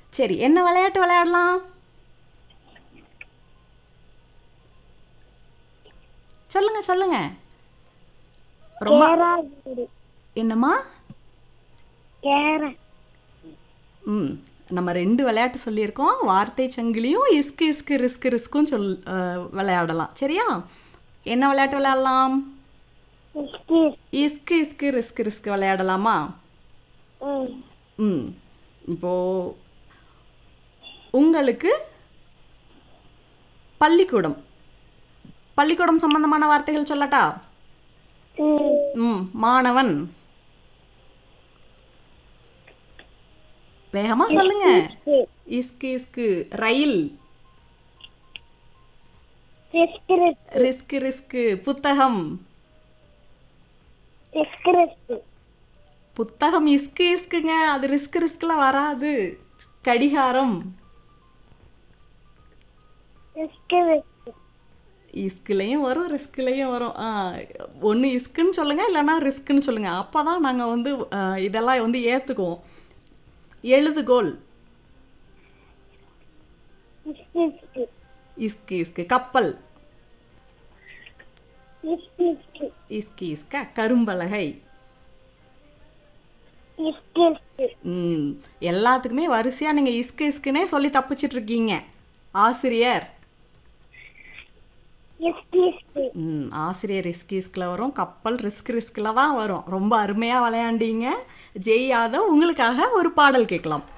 சரி என்ன விளையாட்டு விளையாடலாம் சொல்லுங்க சொல்லுங்க ரொம்ப கேரா வீடு என்னம்மா கேரா ம் நம்ம ரெண்டு விளையாட்டு சொல்லியிருக்கோம் வார்த்தை சங்கிலியும் இஸ்கு இஸ்கு ரிஸ்க் ரிஸ்க்கும் சொல் அஹ், விளையாடலாம் சரியா என்ன விளையாட்டு விளையாடலாம் எக்ஸ்கியூஸ் இஸ்கு இஸ்கு ரிஸ்க் ரிஸ்க் விளையாடலாமா ம் ம் இப்போ உங்களுக்கு பள்ளிக்கூடம் பள்ளிக்கூடம் சம்பந்தமான வார்த்தைகள் சொல்லட்டா ம் ம் மாணவன் வேகமா சொல்லுங்க இஸ்கு இஸ்கு ரயில் ரிஸ்க் ரிஸ்க் ரிஸ்க் ரிஸ்க் புத்தகம் ரிஸ்க் ரிஸ்க் புத்தகம் இஸ்கு இஸ்குங்க அது ரிஸ்க் ரிஸ்க்ல வராது கடிகாரம் ரிஸ்க் ரிஸ்க் இஸ்குலையும் வரும் ரிஸ்க்லையும் வரும் ஆ ஒன்று இஸ்க்குன்னு சொல்லுங்கள் இல்லைன்னா ரிஸ்க்குன்னு சொல்லுங்கள் அப்போ தான் நாங்கள் வந்து ஆ, இதெல்லாம் வந்து ஏற்றுக்குவோம் எழுதுகோல் ரிஸ்க் ரிஸ்க் இஸ்கு இஸ்கு கப்பல் ரிஸ்க் ரிஸ்க் இஸ்கு இஸ்க கரும்பலகை ரிஸ்க் ரிஸ்க் ம் எல்லாத்துக்குமே வரிசையாக நீங்கள் இஸ்கு இஸ்குனே சொல்லி தப்பிச்சிட்டு இருக்கீங்க ஆசிரியர் ரிஸ்க் ரிஸ்க் ம் ஆசிரியர் ரிஸ்க் ரிஸ்கில் வரும் கப்பல் ரிஸ்க் ரிஸ்கில் தான் வரும் ரொம்ப அருமையாக விளையாண்டீங்க ஜெய் யாதவ் உங்களுக்காக ஒரு பாடல் கேட்கலாம்